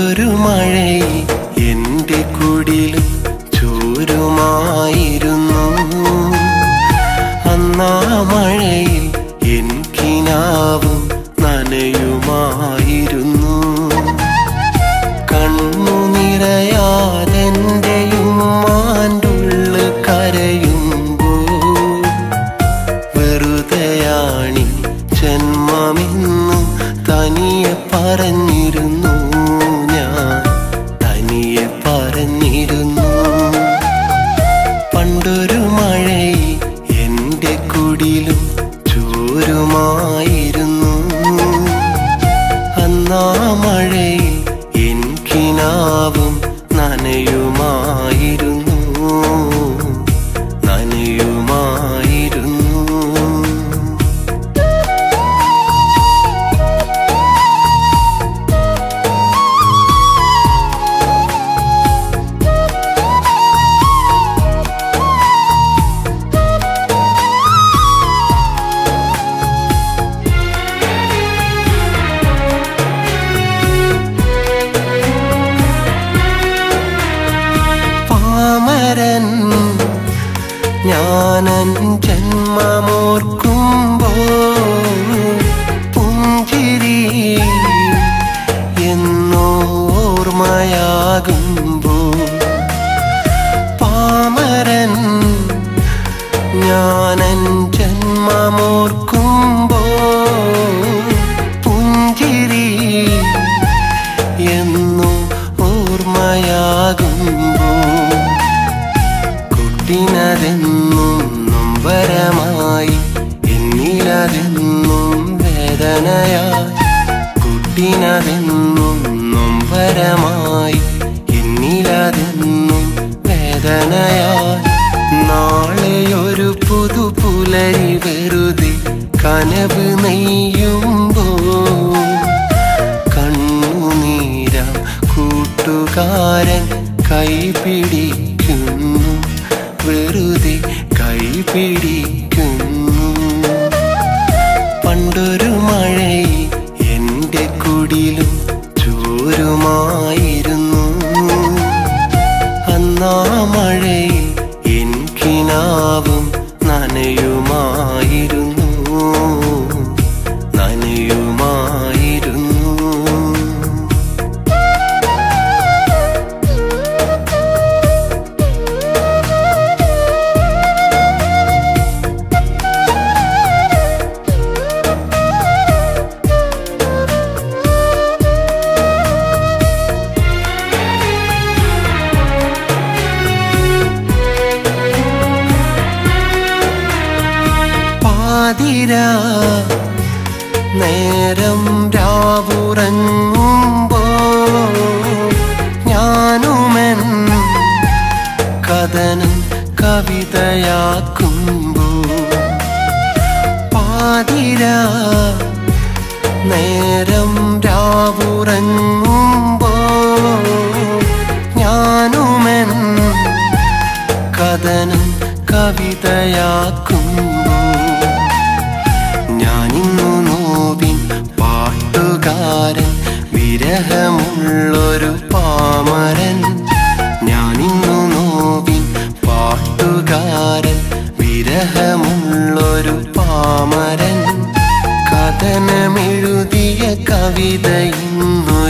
പണ്ടൊരു മഴയിൽ എന്റെ കുടിലും ചോരുമായിരുന്നു അന്നാ മഴയിൽ എൻ കിനാവും നനയുമായിരുന്നു കണ്ണു നിറയാതെന്റെയും മാണ്ടുള്ളു കരയുമ്പോൾ വെറുതെയാണി ജന്മമെന്നും തനിയെ പറഞ്ഞിരുന്നു ഞാൻ തനിയെ പറഞ്ഞിരുന്നു പണ്ടൊരു മഴയിൽ എന്റെ കുടിലും ചോരുമായിരുന്നു അന്നാ മഴയിൽ എൻ കിനാവും നനയുമായിരുന്നു നനയുമായിരുന്നു പാമരൻ ഞാനൻ ജന്മമോർക്കുമ്പോ പുഞ്ചിരി എന്നോർമ്മയാകുമ്പോ പാമരൻ ഞാനൻ ജന്മമോർക്കുമ്പോ പുഞ്ചിരി എന്നും ഓർമ്മയാകുമ്പോ കുട്ടിനതെന്നും നൊമ്പരമായി എന്നിലതെന്നും വേദനയായി കുട്ടിനതെന്നും നൊമ്പരമായി എന്നിലതെന്നും വേദനയായി നാളെയൊരു പുതുപുലരി വെറുതെ കനവ് നെയ്യുമ്പോ കണ്ണുനീരാം കൂട്ടുകാരൻ കൈപിടിക്കുന്നു വെറുതെ കൈപിടിക്കുന്നു പണ്ടൊരു മഴയിൽ എന്റെ കുടിലും ചോരുമായിരുന്നു അന്നാ മഴയിൽ എൻ കിനാവും നനയുമായിരുന്നു നനയുമായിരുന്നു പാതിര നേരം രാവുറങ്ങുമ്പോ ഞാനുമൻ കഥനം കവിതയാക്കുമ്പോ പാതിര നേരം രാവുറങ്ങുമ്പോ ഞാനുമൻ കഥനം കവിതയാക്കുമ്പോ ഞാനിന്നു നോവിൻ പാട്ടുകാരൻ വിരഹമുള്ളൊരു പാമരൻ ഞാനിന്നു നോവിൻ പാട്ടുകാരൻ വിരഹമുള്ളൊരു പാമരൻ കഥനമെഴുതിയ കവിത ഇന്നു